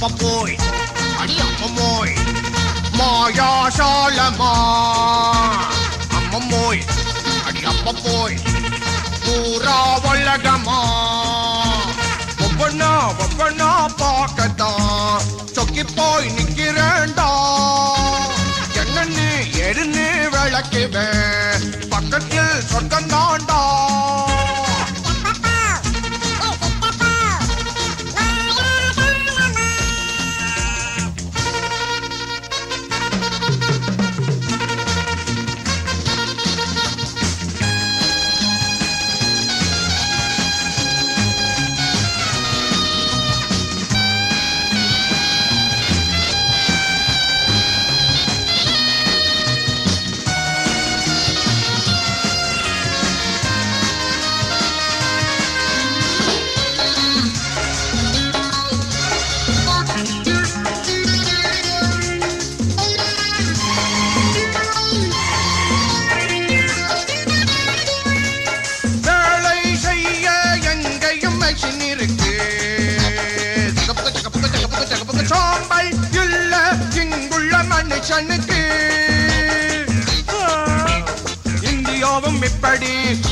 அப்ப போய் அடி அப்ப போய் மாயாசாலமா அம்மம்மோய் அடி அப்ப போய் பூரா உலகமா ஒவ்வொன்னா ஒவ்வொன்னா பார்க்கத்தான் சொக்கி போய் நிக்கிறேன்டா என்னன்னு எருன்னு விளக்குவேன் பக்கத்தில் சொர்க்கம் தாண்டா வேலை செய்ய எங்கேயும் மெஷின் இருக்கு தகப்புக்கு, தகப்புக்கு, தகப்புக்கு, தகப்புக்கு, சோம்பல் இல்ல இங்குள்ள மனுஷனுக்கு ஆ, இந்தியாவும் இப்படி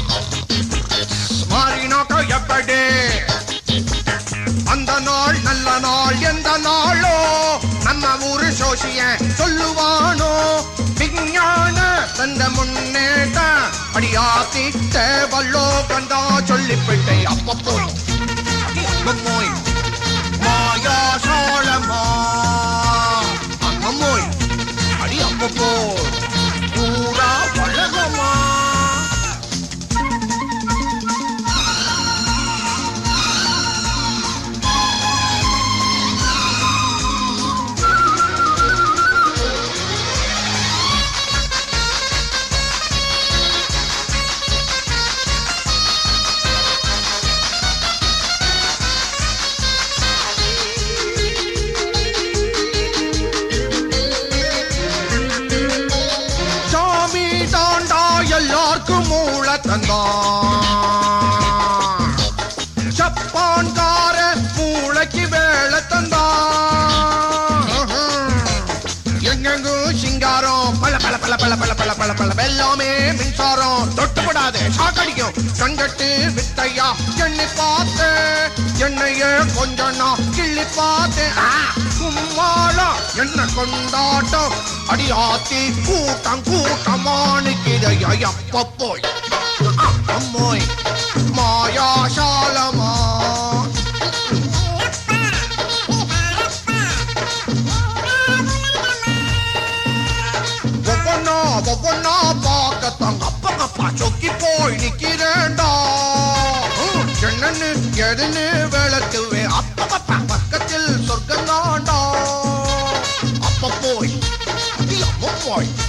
மாறினாக்க எப்படி அந்த நாள் நல்ல நாள் எந்த நாளோ நம்ம ஊரு சோசிய சொல்லுவானோ விஞ்ஞான தந்த முன்னேட்ட அடியாத்திட்ட வல்லோ கண்டா சொல்லிப்பிட்டை அப்ப போய் அடி அப்ப போய் மாயா சோழமா அப்ப போய் அடி அப்ப போய் பூரா உலகமா சாமி தாண்டா எல்லாருக்கும் மூளை தந்தான் ஜப்பான்கார மூளைக்கு வேலை தந்தான் எங்கெங்கும் சிங்காரம் பல பல பல பல பல பல பல பல எல்லாமே மின்சாரம் தொட்டுப்படாது சாக்கடிக்கும் கண்கட்டு வித்தையா எண்ணி பார்த்து என்னைய கொஞ்சம் நான் கிள்ளி பார்த்து ஆ, கும்மாளா என்ன கொண்டாட்டம் அடியாத்தி கூட்டம் கூட்டமானுக்கிதையா எப்ப போய் ஆ, அம்மோய் மாயாசாலமா ஒவ்வொன்னா ஒவ்வொன்னா பார்க்கத்தான் அப்பா அப்பா சொக்கி போய் நிக்கிறேன்டா ஹம், என்னன்னு எதுன்னு விளக்குவே அப்பா அப்பா பக்கத்தில் சொர்க்கம் தாண்டா அப்ப போய் அடி அப்ப போய்